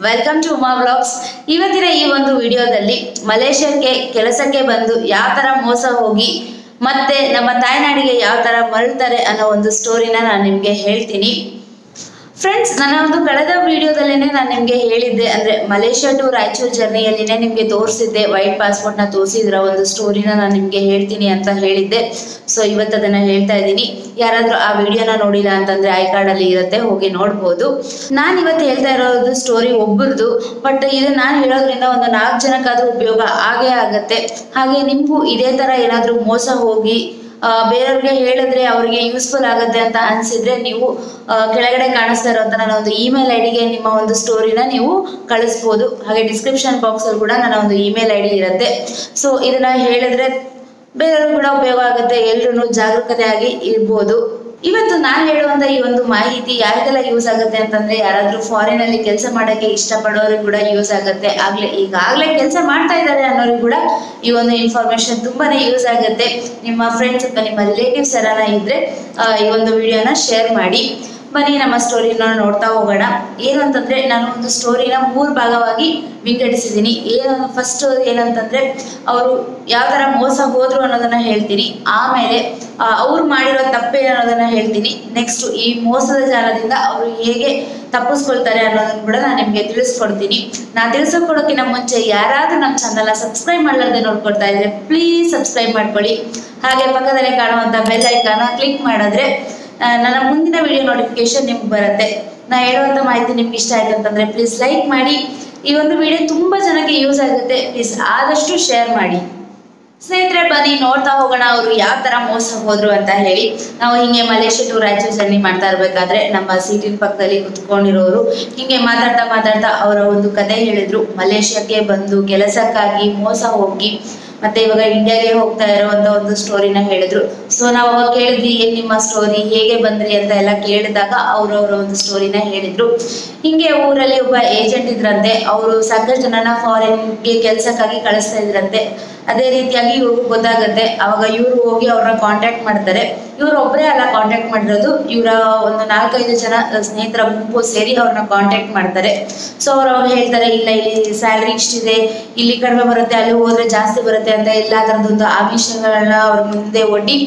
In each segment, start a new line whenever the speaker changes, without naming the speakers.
welcome to Uma blogs ಇವತ್ತಿನ ಈ ಒಂದು ವಿಡಿಯೋದಲ್ಲಿ ಮಲೇಷ್ಯಾಕ್ಕೆ ಕೆಲಸಕ್ಕೆ ಬಂದು ಯಾವ ತರ ಮೋಸ ಹೋಗಿ ಮತ್ತೆ ನಮ್ಮ ತಾಯ್ನಾಡಿಗೆ ಯಾವ ತರ ಮರಳ್ತಾರೆ ಅನ್ನೋ ಒಂದು ಸ್ಟೋರಿನ ನಾನು ನಿಮ್ಗೆ ಹೇಳ್ತೀನಿ ಫ್ರೆಂಡ್ಸ್ ನನ್ನ ಒಂದು ಕಳೆದ ವಿಡಿಯೋದಲ್ಲೇನೆ ನಾನು ನಿಮ್ಗೆ ಹೇಳಿದ್ದೆ ಅಂದ್ರೆ ಮಲೇಷ್ಯಾ ಟು ರಾಯಚೂರು ಜರ್ನಿಯಲ್ಲಿನೇ ನಿಮ್ಗೆ ತೋರಿಸಿದ್ದೆ ವೈಟ್ ಪಾಸ್ಪೋರ್ಟ್ ನ ತೋರಿಸಿದ್ರ ಒಂದು ಸ್ಟೋರಿನ ನಾನು ನಿಮ್ಗೆ ಹೇಳ್ತೀನಿ ಅಂತ ಹೇಳಿದ್ದೆ ಸೊ ಇವತ್ತು ಅದನ್ನ ಹೇಳ್ತಾ ಇದ್ದೀನಿ ಯಾರಾದ್ರೂ ಆ ವಿಡಿಯೋನ ನೋಡಿಲ್ಲ ಅಂತಂದ್ರೆ ಐ ಕಾರ್ಡ್ ಅಲ್ಲಿ ಇರುತ್ತೆ ಹೋಗಿ ನೋಡ್ಬೋದು ನಾನು ಇವತ್ತು ಹೇಳ್ತಾ ಇರೋದು ಸ್ಟೋರಿ ಒಬ್ಬರದು ಬಟ್ ಇದು ನಾನು ಹೇಳೋದ್ರಿಂದ ಒಂದು ನಾಲ್ಕು ಜನಕ್ಕಾದ್ರೂ ಉಪಯೋಗ ಆಗೇ ಆಗತ್ತೆ ಹಾಗೆ ನಿಮ್ಗೂ ಇದೇ ತರ ಏನಾದ್ರೂ ಮೋಸ ಹೋಗಿ ಆ, ಬೇರೆಯವ್ರಿಗೆ ಹೇಳಿದ್ರೆ ಅವ್ರಿಗೆ ಯೂಸ್ಫುಲ್ ಆಗುತ್ತೆ ಅಂತ ಅನ್ಸಿದ್ರೆ ನೀವು ಆ, ಕೆಳಗಡೆ ಕಾಣಿಸ್ತಾ ಇರೋಂಥ ನನ್ನ ಒಂದು ಇಮೇಲ್ ಐಡಿಗೆ ನಿಮ್ಮ ಒಂದು ಸ್ಟೋರಿನ ನೀವು ಕಳಿಸ್ಬೋದು ಹಾಗೆ ಡಿಸ್ಕ್ರಿಪ್ಷನ್ ಬಾಕ್ಸ್ ಅಲ್ಲಿ ಕೂಡ ನನ್ನ ಒಂದು ಇಮೇಲ್ ಐಡಿ ಇರುತ್ತೆ ಸೊ ಇದನ್ನ ಹೇಳಿದ್ರೆ ಬೇರೆಯವ್ರಿಗೂ ಕೂಡ ಉಪಯೋಗ ಆಗುತ್ತೆ ಎಲ್ರು ಜಾಗರೂಕತೆಯಾಗಿ ಇರ್ಬೋದು ಇವತ್ತು ನಾನು ಹೇಳುವಂತ ಈ ಒಂದು ಮಾಹಿತಿ ಯಾರಿಗೆಲ್ಲ ಯೂಸ್ ಆಗುತ್ತೆ ಅಂತಂದ್ರೆ ಯಾರಾದ್ರೂ ಫಾರಿನ್ ಅಲ್ಲಿ ಕೆಲಸ ಮಾಡಕ್ಕೆ ಇಷ್ಟಪಡೋರಿಗೆ ಕೂಡ ಯೂಸ್ ಆಗುತ್ತೆ ಆಗ್ಲೇ ಈಗಾಗ್ಲೇ ಕೆಲಸ ಮಾಡ್ತಾ ಇದ್ದಾರೆ ಅನ್ನೋರಿಗೆ ಕೂಡ ಈ ಒಂದು ಇನ್ಫಾರ್ಮೇಶನ್ ತುಂಬಾನೇ ಯೂಸ್ ಆಗುತ್ತೆ ನಿಮ್ಮ ಫ್ರೆಂಡ್ಸ್ ಅಥವಾ ನಿಮ್ಮ ರಿಲೇಟಿವ್ಸ್ ಯಾರಾನ ಇದ್ರೆ ಆ, ಈ ಒಂದು ವಿಡಿಯೋನ ಶೇರ್ ಮಾಡಿ ಬನ್ನಿ ನಮ್ಮ ಸ್ಟೋರಿನ ನೋಡ್ತಾ ಹೋಗೋಣ ಏನು ಅಂತಂದ್ರೆ ನಾನು ಒಂದು ಸ್ಟೋರಿನ ಮೂರು ಭಾಗವಾಗಿ ವಿಂಗಡಿಸಿದ್ದೀನಿ ಏನು ಫಸ್ಟ್ ಏನಂತಂದ್ರೆ ಅವರು ಯಾವ ತರ ಮೋಸ ಹೋದ್ರು ಅನ್ನೋದನ್ನ ಹೇಳ್ತೀನಿ ಆಮೇಲೆ ಆ, ಅವ್ರು ಮಾಡಿರೋ ತಪ್ಪೇನು ಅನ್ನೋದನ್ನ ಹೇಳ್ತೀನಿ ನೆಕ್ಸ್ಟ್ ಈ ಮೋಸದ ಜಾಲದಿಂದ ಅವರು ಹೇಗೆ ತಪ್ಪಿಸ್ಕೊಳ್ತಾರೆ ಅನ್ನೋದನ್ನ ಕೂಡ ನಾನು ನಿಮ್ಗೆ ತಿಳಿಸ್ಕೊಡ್ತೀನಿ ನಾನು ತಿಳಿಸ್ಕೊಡೋಕ್ಕಿಂತ ಮುಂಚೆ ಯಾರಾದ್ರೂ ನಮ್ಮ ಚಾನಲ್ನ ಸಬ್ಸ್ಕ್ರೈಬ್ ಮಾಡಲಾರ್ದೆ ನೋಡ್ಕೊಳ್ತಾ ಇದ್ರೆ ಪ್ಲೀಸ್ ಸಬ್ಸ್ಕ್ರೈಬ್ ಮಾಡ್ಕೊಳ್ಳಿ ಹಾಗೆ ಪಕ್ಕದಲ್ಲಿ ಕಾಣುವಂತ ಬೆಲ್ ಐಕಾನ ಕ್ಲಿಕ್ ಮಾಡಿದ್ರೆ ಆ, ನನ್ನ ಮುಂದಿನ ವಿಡಿಯೋ ನೋಟಿಫಿಕೇಶನ್ ನಿಮ್ಗೆ ಬರುತ್ತೆ ನಾ ಹೇಳುವಂತ ಮಾಹಿತಿ ನಿಮ್ಗೆ ಇಷ್ಟ ಆಯ್ತು ಅಂತಂದ್ರೆ ಪ್ಲೀಸ್ ಲೈಕ್ ಮಾಡಿ ಈ ಒಂದು ವಿಡಿಯೋ ತುಂಬಾ ಜನಕ್ಕೆ ಯೂಸ್ ಆಗುತ್ತೆ ಪ್ಲೀಸ್ ಆದಷ್ಟು ಶೇರ್ ಮಾಡಿ ಸ್ನೇಹಿತರೆ ಬನ್ನಿ ನೋಡ್ತಾ ಹೋಗೋಣ ಅವರು ಯಾವ ತರ ಮೋಸ ಹೋದ್ರು ಅಂತ ಹೇಳಿ ನಾವು ಹಿಂಗೆ ಮಲೇಷ್ಯಾ ಟು ರಾಯಚೂರು ಜರ್ನಿ ಮಾಡ್ತಾ ಇರ್ಬೇಕಾದ್ರೆ ನಮ್ಮ ಸೀಟಿನ ಪಕ್ಕದಲ್ಲಿ ಕುತ್ಕೊಂಡಿರೋರು ಹಿಂಗೆ ಮಾತಾಡ್ತಾ ಮಾತಾಡ್ತಾ ಅವರ ಒಂದು ಕತೆ ಹೇಳಿದ್ರು ಮಲೇಷ್ಯಾಕ್ಕೆ ಬಂದು ಕೆಲಸಕ್ಕಾಗಿ ಮೋಸ ಹೋಗಿ ಮತ್ತೆ ಇವಾಗ ಇಂಡಿಯಾಗೆ ಹೋಗ್ತಾ ಇರುವಂತ ಒಂದು ಸ್ಟೋರಿನ ಹೇಳಿದ್ರು ಸೊ ನಾವು ಅವಾಗ ಕೇಳಿದ್ವಿ ಏನ್ ನಿಮ್ಮ ಸ್ಟೋರಿ ಹೇಗೆ ಬಂದ್ರಿ ಅಂತ ಎಲ್ಲ ಕೇಳಿದಾಗ ಅವ್ರವ್ರ ಒಂದು ಸ್ಟೋರಿನ ಹೇಳಿದ್ರು ಹಿಂಗೆ ಊರಲ್ಲಿ ಒಬ್ಬ ಏಜೆಂಟ್ ಇದ್ರಂತೆ ಅವರು ಸಾಕಷ್ಟು ಜನನ ಫಾರಿನ್ಗೆ ಕೆಲ್ಸಕ್ಕಾಗಿ ಕಳಿಸ್ತಾ ಇದ್ರಂತೆ ಅದೇ ರೀತಿಯಾಗಿ ಇವ್ರಿಗೂ ಗೊತ್ತಾಗುತ್ತೆ ಅವಾಗ ಇವ್ರು ಹೋಗಿ ಅವ್ರನ್ನ ಕಾಂಟ್ಯಾಕ್ಟ್ ಮಾಡ್ತಾರೆ ಇವ್ರು ಒಬ್ಬರೇ ಅಲ್ಲ ಕಾಂಟ್ಯಾಕ್ಟ್ ಮಾಡಿರೋದು ಇವರ ಒಂದು ನಾಲ್ಕೈದು ಜನ ಸ್ನೇಹಿತರ ಗುಂಪು ಸೇರಿ ಅವ್ರನ್ನ ಕಾಂಟ್ಯಾಕ್ಟ್ ಮಾಡ್ತಾರೆ ಸೊ ಅವ್ರು ಅವಾಗ ಹೇಳ್ತಾರೆ ಇಲ್ಲ ಇಲ್ಲಿ ಸ್ಯಾಲ್ರಿ ಇಷ್ಟಿದೆ ಇಲ್ಲಿ ಕಡಿಮೆ ಬರುತ್ತೆ ಅಲ್ಲಿ ಹೋದ್ರೆ ಜಾಸ್ತಿ ಬರುತ್ತೆ ಅಂತ ಎಲ್ಲಾ ತರದೊಂದು ಆಮಿಷಗಳನ್ನ ಅವ್ರ ಮುಂದೆ ಒಡ್ಡಿ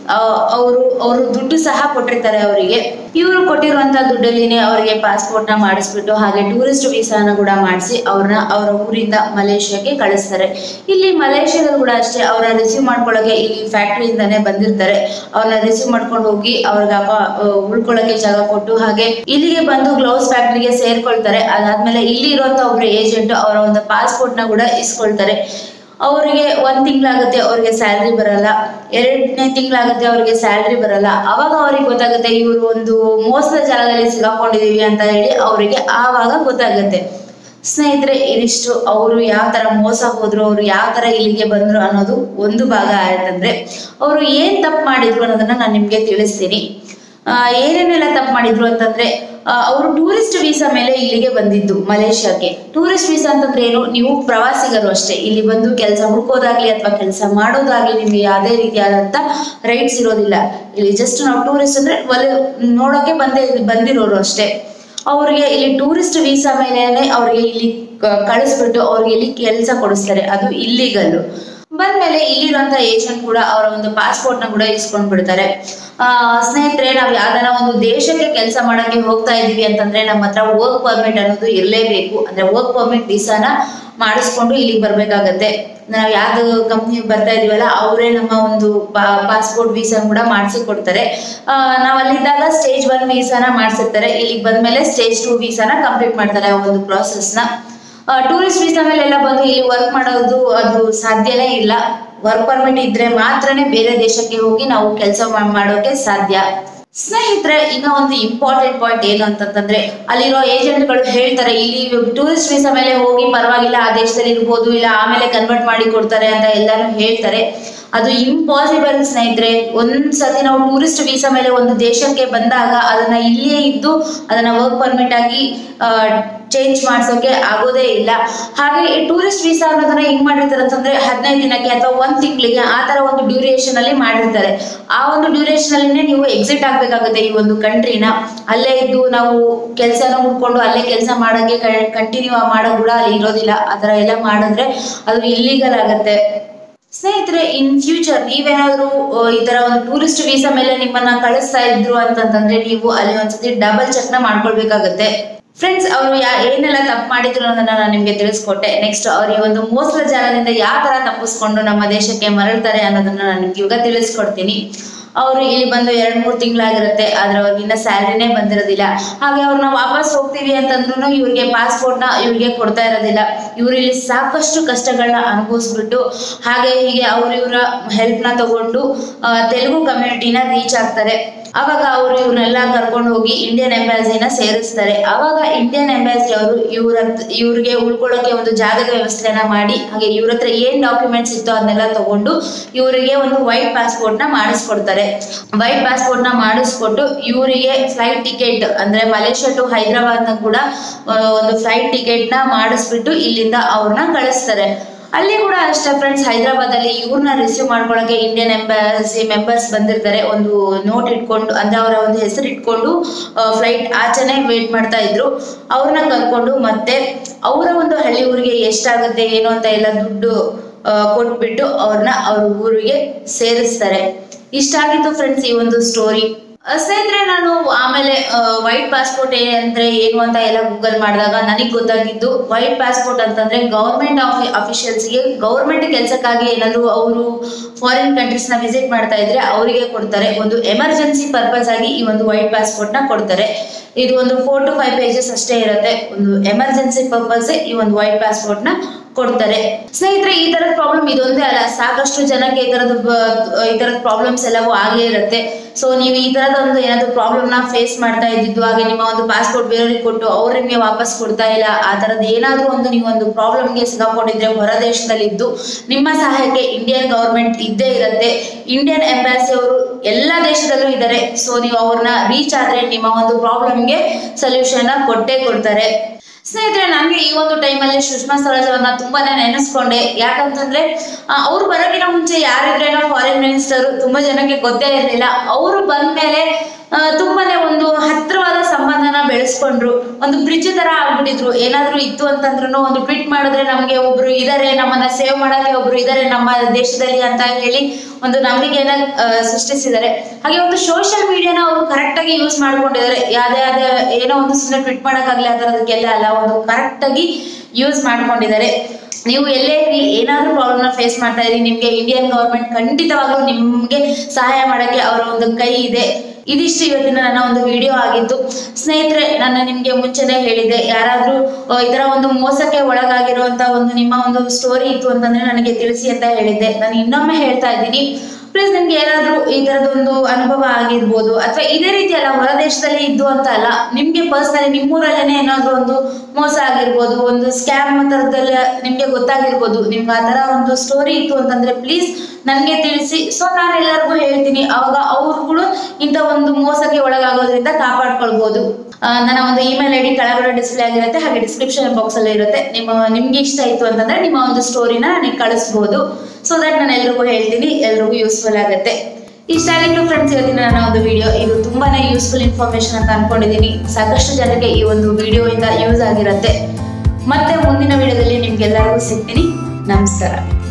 ಅವರು ಅವರು ದುಡ್ಡು ಸಹ ಕೊಟ್ಟಿರ್ತಾರೆ ಅವರಿಗೆ ಇವರು ಕೊಟ್ಟಿರುವಂತ ದುಡ್ಡಲ್ಲಿನೇ ಅವರಿಗೆ ಪಾಸ್ಪೋರ್ಟ್ ನ ಮಾಡಿಸ್ಬಿಟ್ಟು ಹಾಗೆ ಟೂರಿಸ್ಟ್ ವೀಸಾನ ಕೂಡ ಮಾಡಿಸಿ ಅವ್ರನ್ನ ಅವರ ಊರಿಂದ ಮಲೇಷ್ಯಾಕ್ಕೆ ಕಳಿಸ್ತಾರೆ ಇಲ್ಲಿ ಮಲೇಷ್ಯಾದಲ್ಲಿ ಕೂಡ ಅಷ್ಟೇ ಅವ್ರನ್ನ ರಿಸೀವ್ ಮಾಡ್ಕೊಳ್ಳೋಕೆ ಇಲ್ಲಿ ಫ್ಯಾಕ್ಟ್ರಿಯಿಂದಾನೇ ಬಂದಿರ್ತಾರೆ ಅವ್ರನ್ನ ರಿಸೀವ್ ಮಾಡ್ಕೊಂಡು ಹೋಗಿ ಅವ್ರಿಗೆ ಅಪ- ಆ, ಉಳ್ಕೊಳ್ಳೋಕೆ ಜಾಗ ಕೊಟ್ಟು ಹಾಗೆ ಇಲ್ಲಿಗೆ ಬಂದು ಗ್ಲೌಸ್ ಫ್ಯಾಕ್ಟ್ರಿಗೆ ಸೇರ್ಕೊಳ್ತಾರೆ ಅದಾದ್ಮೇಲೆ ಇಲ್ಲಿ ಇರುವಂತ ಒಬ್ರು ಏಜೆಂಟ್ ಅವರ ಒಂದು ಪಾಸ್ಪೋರ್ಟ್ ನ ಕೂಡ ಇಸ್ಕೊಳ್ತಾರೆ ಅವರಿಗೆ ಒಂದ್ ತಿಂಗಳಾಗುತ್ತೆ ಅವ್ರಿಗೆ ಸ್ಯಾಲ್ರಿ ಬರಲ್ಲ ಎರಡನೇ ತಿಂಗಳಾಗುತ್ತೆ ಅವ್ರಿಗೆ ಸ್ಯಾಲ್ರಿ ಬರಲ್ಲ ಅವಾಗ ಅವ್ರಿಗೆ ಗೊತ್ತಾಗುತ್ತೆ ಇವರು ಒಂದು ಮೋಸದ ಜಾಲದಲ್ಲಿ ಸಿಗಾಕೊಂಡಿದೀವಿ ಅಂತ ಹೇಳಿ ಅವರಿಗೆ ಆವಾಗ ಗೊತ್ತಾಗುತ್ತೆ ಸ್ನೇಹಿತರೆ ಇದಿಷ್ಟು ಅವರು ಯಾವ ತರ ಮೋಸ ಹೋದ್ರು ಅವರು ಯಾವ ತರ ಇಲ್ಲಿಗೆ ಬಂದ್ರು ಅನ್ನೋದು ಒಂದು ಭಾಗ ಆಯ್ತಂದ್ರೆ ಅವರು ಏನ್ ತಪ್ಪು ಮಾಡಿದ್ರು ಅನ್ನೋದನ್ನ ನಾನು ನಿಮ್ಗೆ ತಿಳಿಸ್ತೀನಿ ಆ, ಏನೇನೆಲ್ಲ ತಪ್ಪು ಮಾಡಿದ್ರು ಅಂತಂದ್ರೆ ಅವರು ಟೂರಿಸ್ಟ್ ವೀಸಾ ಮೇಲೆ ಇಲ್ಲಿಗೆ ಬಂದಿದ್ದು ಮಲೇಷ್ಯಾಕ್ಕೆ ಟೂರಿಸ್ಟ್ ವೀಸಾ ಅಂತಂದ್ರೆ ಏನು ನೀವು ಪ್ರವಾಸಿಗರು ಅಷ್ಟೇ ಇಲ್ಲಿ ಬಂದು ಕೆಲಸ ಹುಡ್ಕೋದಾಗ್ಲಿ ಅಥವಾ ಕೆಲಸ ಮಾಡೋದಾಗ್ಲಿ ನಿಮ್ಗೆ ಯಾವುದೇ ರೀತಿಯಾದಂತ ರೈಟ್ಸ್ ಇರೋದಿಲ್ಲ ಇಲ್ಲಿ ಜಸ್ಟ್ ನಾವು ಟೂರಿಸ್ಟ್ ಅಂದ್ರೆ ಒಲೆ ನೋಡೋಕೆ ಬಂದೇ ಬಂದಿರೋರು ಅಷ್ಟೇ ಅವ್ರಿಗೆ ಇಲ್ಲಿ ಟೂರಿಸ್ಟ್ ವೀಸಾ ಮೇಲೆನೆ ಅವ್ರಿಗೆ ಇಲ್ಲಿ ಕ- ಕಳಿಸ್ಬಿಟ್ಟು ಅವ್ರಿಗೆ ಇಲ್ಲಿ ಕೆಲಸ ಕೊಡಿಸ್ತಾರೆ ಅದು ಇಲ್ಲಿಗಲ್ ಬಂದ್ಮೇಲೆ ಇಲ್ಲಿರುವಂತ ಏಜೆಂಟ್ ಕೂಡ ಅವರ ಒಂದು ಪಾಸ್ಪೋರ್ಟ್ ನ ಕೂಡ ಇಸ್ಕೊಂಡ್ ಬಿಡ್ತಾರೆ ಆ ಸ್ನೇಹಿತರೆ ನಾವ್ ಯಾವ್ದಾನ ಒಂದು ದೇಶಕ್ಕೆ ಕೆಲಸ ಮಾಡಕ್ಕೆ ಹೋಗ್ತಾ ಇದೀವಿ ಅಂತಂದ್ರೆ ನಮ್ಮ ಹತ್ರ ವರ್ಕ್ ಪರ್ಮಿಟ್ ಅನ್ನೋದು ಇರಲೇಬೇಕು ಅಂದ್ರೆ ವರ್ಕ್ ಪರ್ಮಿಟ್ ವೀಸಾನ ಮಾಡಿಸ್ಕೊಂಡು ಇಲ್ಲಿಗೆ ಬರ್ಬೇಕಾಗತ್ತೆ ನಾವು ಯಾವ್ದು ಕಂಪ್ನಿ ಬರ್ತಾ ಇದೀವಲ್ಲ ಅವರೇ ನಮ್ಮ ಒಂದು ಪಾಸ್ಪೋರ್ಟ್ ವೀಸಾ ಕೂಡ ಮಾಡಿಸಿ ಕೊಡ್ತಾರೆ ಆ, ನಾವ್ ಅಲ್ಲಿದ್ದಾಗ ಸ್ಟೇಜ್ ಒನ್ ವೀಸಾನ ಮಾಡಿಸಿರ್ತಾರೆ ಇಲ್ಲಿಗೆ ಬಂದ್ಮೇಲೆ ಸ್ಟೇಜ್ ಟೂ ವೀಸಾನ ಕಂಪ್ಲೀಟ್ ಮಾಡ್ತಾರೆ ಆ ಒಂದು process ನ ಟೂರಿಸ್ಟ್ ವೀಸಾ ಮೇಲೆ ಎಲ್ಲ ಬಂದು ಇಲ್ಲಿ ವರ್ಕ್ ಮಾಡೋದು ಅದು ಸಾಧ್ಯನೇ ಇಲ್ಲ ವರ್ಕ್ ಪರ್ಮಿಟ್ ಇದ್ರೆ ಮಾತ್ರನೇ ಬೇರೆ ದೇಶಕ್ಕೆ ಹೋಗಿ ನಾವು ಕೆಲಸ ಮಾಡೋಕೆ ಸಾಧ್ಯ ಸ್ನೇಹಿತರೆ ಇನ್ನ ಒಂದು ಇಂಪಾರ್ಟೆಂಟ್ ಪಾಯಿಂಟ್ ಏನು ಅಂತಂತಂದ್ರೆ ಅಲ್ಲಿರೋ ಏಜೆಂಟ್ಗಳು ಹೇಳ್ತಾರೆ ಇಲ್ಲಿ ಟೂರಿಸ್ಟ್ ವೀಸಾ ಮೇಲೆ ಹೋಗಿ ಪರವಾಗಿಲ್ಲ ಆ ದೇಶದಲ್ಲಿ ಇರ್ಬೋದು ಇಲ್ಲ ಆಮೇಲೆ ಕನ್ವರ್ಟ್ ಮಾಡಿ ಕೊಡ್ತಾರೆ ಅಂತ ಎಲ್ಲಾನು ಹೇಳ್ತಾರೆ ಅದು ಇಂಪಾಸಿಬಲ್ ಸ್ನೇಹಿತರೆ ಒಂದ್ ಸತಿ ನಾವು ಟೂರಿಸ್ಟ್ ವೀಸಾ ಮೇಲೆ ಒಂದು ದೇಶಕ್ಕೆ ಬಂದಾಗ ಅದನ್ನ ಇಲ್ಲಿಯೇ ಇದ್ದು ಅದನ್ನ ವರ್ಕ್ ಪರ್ಮಿಟ್ ಆಗಿ ಚೇಂಜ್ ಮಾಡ್ಸೋಕೆ ಆಗೋದೇ ಇಲ್ಲ ಹಾಗೆ ಈ ಟೂರಿಸ್ಟ್ ವೀಸಾ ಅನ್ನೋದನ್ನ ಹೆಂಗ್ ಮಾಡಿರ್ತಾರೆ ಅಂತಂದ್ರೆ ಹದಿನೈದು ದಿನಕ್ಕೆ ಅಥವಾ ಒಂದ್ ತಿಂಗಳಿಗೆ ಆ ತರ ಒಂದು ಡ್ಯೂರೇಷನ್ ಅಲ್ಲಿ ಮಾಡಿರ್ತಾರೆ ಆ ಒಂದು ಡ್ಯೂರೇಷನ್ ಅಲ್ಲಿನೇ ನೀವು ಎಕ್ಸಿಟ್ ಆಗ್ಬೇಕಾಗುತ್ತೆ ಈ ಒಂದು ಕಂಟ್ರಿನ ಅಲ್ಲೇ ಇದ್ದು ನಾವು ಕೆಲಸನ ಹುಡ್ಕೊಂಡು ಅಲ್ಲೇ ಕೆಲಸ ಮಾಡಕ್ಕೆ ಕಂಟಿನ್ಯೂ ಮಾಡೋ ಕೂಡ ಅಲ್ಲಿ ಇರೋದಿಲ್ಲ ಆ ತರ ಎಲ್ಲ ಮಾಡಿದ್ರೆ ಅದು ಇಲ್ಲಿಗಲ್ ಆಗತ್ತೆ ಸ್ನೇಹಿತರೆ ಇನ್ ಫ್ಯೂಚರ್ ನೀವೇನಾದ್ರೂ ಆ, ಈ ತರ ಒಂದು ಟೂರಿಸ್ಟ್ ವೀಸಾ ಮೇಲೆ ನಿಮ್ಮನ್ನ ಕಳಿಸ್ತಾ ಇದ್ರು ಅಂತಂತಂದ್ರೆ ನೀವು ಅಲ್ಲಿ ಒಂದ್ಸತಿ ಡಬಲ್ ಚೆಕ್ ನ ಮಾಡ್ಕೊಳ್ಬೇಕಾಗತ್ತೆ ಫ್ರೆಂಡ್ಸ್ ಅವರು ಯಾ ಏನೆಲ್ಲ ತಪ್ಪು ಮಾಡಿದ್ರು ಅನ್ನೋದನ್ನ ನಾನು ನಿಮ್ಗೆ ತಿಳಿಸ್ಕೊಟ್ಟೆ ನೆಕ್ಸ್ಟ್ ಅವ್ರ ಈ ಒಂದು ಮೋಸದ ಜಾಲದಿಂದ ಯಾವ ತರ ತಪ್ಪಿಸ್ಕೊಂಡು ನಮ್ಮ ದೇಶಕ್ಕೆ ಮರಳ್ತಾರೆ ಅನ್ನೋದನ್ನ ನಾನು ನಿಮ್ಗೆ ಇವಾಗ ತಿಳಿಸ್ಕೊಡ್ತೀನಿ ಅವರು ಇಲ್ಲಿ ಬಂದು ಎರಡ್ ಮೂರ್ ತಿಂಗಳಾಗಿರುತ್ತೆ ಆದ್ರೆ ಅವ್ರಿಗಿನ್ನ ಸ್ಯಾಲ್ರಿನೇ ಬಂದಿರೋದಿಲ್ಲ ಹಾಗೆ ಅವ್ರನ್ನ ವಾಪಸ್ ಹೋಗ್ತೀವಿ ಅಂತಂದ್ರು ಇವ್ರಿಗೆ ಪಾಸ್ಪೋರ್ಟ್ ನ ಇವ್ರಿಗೆ ಕೊಡ್ತಾ ಇರೋದಿಲ್ಲ ಇವ್ರು ಇಲ್ಲಿ ಸಾಕಷ್ಟು ಕಷ್ಟಗಳನ್ನ ಅನುಭವಿಸ್ಬಿಟ್ಟು ಹಾಗೆ ಹೀಗೆ ಅವ್ರ ಇವರ ಹೆಲ್ಪ್ ನ ತಗೊಂಡು ಆ, ತೆಲುಗು ಕಮ್ಯುನಿಟಿನ ರೀಚ್ ಆಗ್ತಾರೆ ಅವಾಗ ಅವರು ಇವ್ರನ್ನೆಲ್ಲ ಕರ್ಕೊಂಡು ಹೋಗಿ ಇಂಡಿಯನ್ ಎಂಬಾಸಿನ ಸೇರಿಸ್ತಾರೆ ಅವಾಗ ಇಂಡಿಯನ್ ಎಂಬಾಸಿ ಅವರು ಇವ್ರ ಇವ್ರಿಗೆ ಉಳ್ಕೊಳ್ಳೋಕೆ ಒಂದು ಜಾಗದ ವ್ಯವಸ್ಥೆನ ಮಾಡಿ ಹಾಗೆ ಇವ್ರ ಹತ್ರ ಏನ್ ಡಾಕ್ಯುಮೆಂಟ್ಸ್ ಇತ್ತು ಅದನ್ನೆಲ್ಲ ತಗೊಂಡು ಇವರಿಗೆ ಒಂದು ವೈಟ್ ಪಾಸ್ಪೋರ್ಟ್ ನ ಮಾಡಿಸ್ಕೊಡ್ತಾರೆ ವೈಟ್ ಪಾಸ್ಪೋರ್ಟ್ ನ ಮಾಡಿಸ್ಕೊಟ್ಟು ಇವರಿಗೆ ಫ್ಲೈಟ್ ಟಿಕೆಟ್ ಅಂದ್ರೆ ಮಲೇಷ್ಯಾ ಟು ಹೈದರಾಬಾದ್ ನ ಕೂಡ ಆ, ಒಂದು ಫ್ಲೈಟ್ ಟಿಕೆಟ್ ನ ಮಾಡಿಸ್ಬಿಟ್ಟು ಇಲ್ಲಿಂದ ಅವ್ರನ್ನ ಕಳಿಸ್ತಾರೆ ಅಲ್ಲಿ ಕೂಡ ಅಷ್ಟೇ ಫ್ರೆಂಡ್ಸ್ ಹೈದರಾಬಾದ್ ಅಲ್ಲಿ ಇವ್ರನ್ನ ರಿಸೀವ್ ಮಾಡ್ಕೊಳಕ್ಕೆ ಇಂಡಿಯನ್ ಎಂಬಾಸಿ ಮೆಂಬರ್ಸ್ ಬಂದಿರ್ತಾರೆ ಒಂದು ನೋಟ್ ಇಟ್ಕೊಂಡು ಅಂದ್ರೆ ಅವರ ಒಂದು ಹೆಸರು ಇಟ್ಕೊಂಡು ಫ್ಲೈಟ್ ಆಚೆನೆ ವೇಟ್ ಮಾಡ್ತಾ ಇದ್ರು ಅವ್ರನ್ನ ಕರ್ಕೊಂಡು ಮತ್ತೆ ಅವರ ಒಂದು ಹಳ್ಳಿ ಊರಿಗೆ ಎಷ್ಟಾಗುತ್ತೆ ಏನು ಅಂತ ಎಲ್ಲ ದುಡ್ಡು ಆ, ಕೊಟ್ಬಿಟ್ಟು ಅವ್ರನ್ನ ಅವ್ರ ಊರಿಗೆ ಸೇರಿಸ್ತಾರೆ ಇಷ್ಟಾಗಿತ್ತು ಫ್ರೆಂಡ್ಸ್ ಈ ಒಂದು ಸ್ಟೋರಿ ಸ್ನೇಹಿತರೆ ನಾನು ಆಮೇಲೆ ವೈಟ್ ಪಾಸ್ಪೋರ್ಟ್ ಅಂದ್ರೆ ಏನು ಅಂತ ಎಲ್ಲ ಗೂಗಲ್ ಮಾಡಿದಾಗ ನನಗೆ ಗೊತ್ತಾಗಿದ್ದು ವೈಟ್ ಪಾಸ್ಪೋರ್ಟ್ ಅಂತಂದ್ರೆ ಗೌರ್ಮೆಂಟ್ ಅಫಿಷಿಯಲ್ಸ್ಗೆ ಗೌರ್ಮೆಂಟ್ ಕೆಲಸಕ್ಕಾಗಿ ಏನಾದ್ರು ಅವರು ಫಾರಿನ್ ಕಂಟ್ರೀಸ್ ನ ವಿಸಿಟ್ ಮಾಡ್ತಾ ಇದ್ರೆ ಅವರಿಗೆ ಕೊಡ್ತಾರೆ ಒಂದು ಎಮರ್ಜೆನ್ಸಿ ಪರ್ಪಸ್ ಆಗಿ ಈ ಒಂದು ವೈಟ್ ಪಾಸ್ಪೋರ್ಟ್ ನ ಕೊಡ್ತಾರೆ ಇದು ಒಂದು ಫೋರ್ ಟು ಫೈವ್ ಪೇಜಸ್ ಅಷ್ಟೇ ಇರುತ್ತೆ ಒಂದು ಎಮರ್ಜೆನ್ಸಿ ಪರ್ಪಸ್ ಈ ಒಂದು ವೈಟ್ ಪಾಸ್ಪೋರ್ಟ್ ನ ಕೊಡ್ತಾರೆ ಸ್ನೇಹಿತರೆ ಈ ತರದ ಪ್ರಾಬ್ಲಮ್ ಇದೊಂದೇ ಅಲ್ಲ ಸಾಕಷ್ಟು ಜನಕ್ಕೆ ಈ ತರದ ಈ ತರದ ಪ್ರಾಬ್ಲಮ್ಸ್ ಎಲ್ಲವೂ ಆಗೇ ಇರುತ್ತೆ ಸೊ ನೀವು ಈ ತರದ ಒಂದು ಏನಾದ್ರು ಪ್ರಾಬ್ಲಮ್ ನ ಫೇಸ್ ಮಾಡ್ತಾ ಇದ್ದಿದ್ದು ಹಾಗೆ ನಿಮ್ಮ ಒಂದು ಪಾಸ್ಪೋರ್ಟ್ ಬೇರೆಯವ್ರಿಗೆ ಕೊಟ್ಟು ಅವ್ರು ನಿಮಗೆ ವಾಪಸ್ ಕೊಡ್ತಾ ಇಲ್ಲ ಆ ತರದ್ ಏನಾದ್ರೂ ಒಂದು ನೀವು ಒಂದು ಪ್ರಾಬ್ಲಮ್ಗೆ ಸಿಗಾಕೊಂಡಿದ್ರೆ ಹೊರ ದೇಶದಲ್ಲಿದ್ದು ನಿಮ್ಮ ಸಹಾಯಕ್ಕೆ ಇಂಡಿಯನ್ ಗವರ್ಮೆಂಟ್ ಇದ್ದೇ ಇರುತ್ತೆ ಇಂಡಿಯನ್ ಎಂಬಾಸಿ ಅವರು ಎಲ್ಲ ದೇಶದಲ್ಲೂ ಇದ್ದಾರೆ ಸೊ ನೀವು ಅವ್ರನ್ನ ರೀಚ್ ಆದ್ರೆ ನಿಮ್ಮ ಒಂದು ಪ್ರಾಬ್ಲಮ್ಗೆ ಸೊಲ್ಯೂಷನ್ ಕೊಟ್ಟೇ ಕೊಡ್ತಾರೆ ಸ್ನೇಹಿತರೆ ನನಗೆ ಈ ಒಂದು ಟೈಮಲ್ಲಿ ಸುಷ್ಮಾ ಸ್ವರಾಜ್ ಅವ್ರನ್ನ ತುಂಬಾನೇ ನೆನೆಸ್ಕೊಂಡೆ ಯಾಕಂತಂದ್ರೆ ಅವ್ರು ಬರೋಕ್ಕಿಂತ ಮುಂಚೆ ಯಾರಿದ್ರೇನೋ ಫಾರಿನ್ ಮಿನಿಸ್ಟರ್ ತುಂಬಾ ಜನಕ್ಕೆ ಗೊತ್ತೇ ಇರಲಿಲ್ಲ ಅವರು ಬಂದ್ಮೇಲೆ ಆ, ತುಂಬಾನೇ ಒಂದು ಹತ್ರವಾದ ಸಂಬಂಧನ ಬೆಳೆಸ್ಕೊಂಡ್ರು ಒಂದು ಬ್ರಿಡ್ಜ್ ತರ ಆಗ್ಬಿಟ್ಟಿದ್ರು ಏನಾದ್ರೂ ಇತ್ತು ಅಂತಂದ್ರು ಒಂದು ಟ್ವೀಟ್ ಮಾಡಿದ್ರೆ ನಮ್ಗೆ ಒಬ್ರು ಇದಾರೆ ನಮ್ಮನ್ನ ಸೇವ್ ಮಾಡಕ್ಕೆ ಒಬ್ರು ಇದಾರೆ ನಮ್ಮ ದೇಶದಲ್ಲಿ ಅಂತ ಹೇಳಿ ಒಂದು ನಂಬಿಕೆಯನ್ನ ಆ, ಸೃಷ್ಟಿಸಿದ್ದಾರೆ ಹಾಗೆ ಒಂದು ಸೋಷಿಯಲ್ ಮೀಡಿಯಾನ ಅವರು ಕರೆಕ್ಟ್ ಆಗಿ ಯೂಸ್ ಮಾಡ್ಕೊಂಡಿದ್ದಾರೆ ಯಾವ್ದೇ ಯಾವ್ದೇ ಏನೋ ಒಂದು ಸುಮ್ಮನೆ ಟ್ವೀಟ್ ಮಾಡೋಕ್ಕಾಗ್ಲಿ ಆ ಥರದಕ್ಕೆಲ್ಲ ಅಲ್ಲ ಒಂದು ಕರೆಕ್ಟ್ ಆಗಿ ಯೂಸ್ ಮಾಡ್ಕೊಂಡಿದ್ದಾರೆ ನೀವು ಎಲ್ಲೇ ಇರಿ ಏನಾದ್ರೂ ಪ್ರಾಬ್ಲಮ್ನ ಫೇಸ್ ಮಾಡ್ತಾ ಇರಿ ನಿಮ್ಗೆ ಇಂಡಿಯನ್ ಗವರ್ಮೆಂಟ್ ಖಂಡಿತವಾಗ್ಲೂ ನಿಮ್ಗೆ ಸಹಾಯ ಮಾಡಕ್ಕೆ ಅವರ ಒಂದು ಕೈ ಇದೆ ಇದಿಷ್ಟು ಇವತ್ತಿನ ನನ್ನ ಒಂದು ವಿಡಿಯೋ ಆಗಿತ್ತು ಸ್ನೇಹಿತರೆ ನಾನು ನಿಮ್ಗೆ ಮುಂಚೆನೆ ಹೇಳಿದ್ದೆ ಯಾರಾದ್ರೂ ಆ, ಇದರ ಒಂದು ಮೋಸಕ್ಕೆ ಒಳಗಾಗಿರುವಂತ ಒಂದು ನಿಮ್ಮ ಒಂದು ಸ್ಟೋರಿ ಇತ್ತು ಅಂತಂದ್ರೆ ನನಗೆ ತಿಳಿಸಿ ಅಂತ ಹೇಳಿದ್ದೆ ನಾನು ಇನ್ನೊಮ್ಮೆ ಹೇಳ್ತಾ ಇದ್ದೀನಿ ಪ್ಲಸ್ ನಿಮ್ಗೆ ಏನಾದ್ರೂ ಈ ತರದೊಂದು ಅನುಭವ ಆಗಿರ್ಬೋದು ಅಥವಾ ಇದೇ ರೀತಿ ಅಲ್ಲ ಹೊರ ದೇಶದಲ್ಲಿ ಇದ್ದು ಅಂತ ಅಲ್ಲ ನಿಮ್ಗೆ ಪರ್ಸನಲಿ ನಿಮ್ಮೂರಲ್ಲೇನೆ ಏನಾದ್ರೂ ಒಂದು ಮೋಸ ಆಗಿರ್ಬೋದು ಒಂದು ಸ್ಕ್ಯಾಮ್ ತರದಲ್ಲ ನಿಮ್ಗೆ ಗೊತ್ತಾಗಿರ್ಬೋದು ನಿಮ್ಗೆ ಆ ತರ ಒಂದು ಸ್ಟೋರಿ ಇತ್ತು ಅಂತಂದ್ರೆ ಪ್ಲೀಸ್ ನನಗೆ ತಿಳಿಸಿ ಸೊ ನಾನು ಎಲ್ಲರಿಗೂ ಹೇಳ್ತೀನಿ ಅವಾಗ ಅವ್ರುಗಳು ಇಂಥ ಒಂದು ಮೋಸಕ್ಕೆ ಒಳಗಾಗೋದ್ರಿಂದ ಕಾಪಾಡ್ಕೊಳ್ಬೋದು ಆ, ನನ್ನ ಒಂದು ಇಮೇಲ್ ಐ ಡಿ ಕೆಳಗಡೆ ಡಿಸ್ಪ್ಲೇ ಆಗಿರುತ್ತೆ ಹಾಗೆ ಡಿಸ್ಕ್ರಿಪ್ಷನ್ ಬಾಕ್ಸ್ ಅಲ್ಲಿ ಇರುತ್ತೆ ನಿಮ್ಮ ನಿಮ್ಗೆ ಇಷ್ಟ ಇತ್ತು ಅಂತಂದ್ರೆ ನಿಮ್ಮ ಒಂದು ಸ್ಟೋರಿನ ನನಗೆ ಕಳಿಸ್ಬೋದು ಸೊ ದಟ್ ನಾನು ಎಲ್ರಿಗೂ ಹೇಳ್ತೀನಿ ಎಲ್ರಿಗೂ ಯೂಸ್ಫುಲ್ ಆಗುತ್ತೆ ಇಷ್ಟ ಆಗಿತ್ತು ಫ್ರೆಂಡ್ಸ್ ಇವತ್ತಿನ ನನ್ನ ಒಂದು ವಿಡಿಯೋ ಇದು ತುಂಬಾನೇ ಯೂಸ್ಫುಲ್ ಇನ್ಫಾರ್ಮೇಶನ್ ಅಂತ ಅನ್ಕೊಂಡಿದ್ದೀನಿ ಸಾಕಷ್ಟು ಜನಕ್ಕೆ ಈ ಒಂದು ವಿಡಿಯೋ ಇಂದ ಯೂಸ್ ಆಗಿರುತ್ತೆ ಮತ್ತೆ ಮುಂದಿನ ವಿಡಿಯೋದಲ್ಲಿ ನಿಮ್ಗೆಲ್ಲರಿಗೂ ಸಿಗ್ತೀನಿ ನಮಸ್ಕಾರ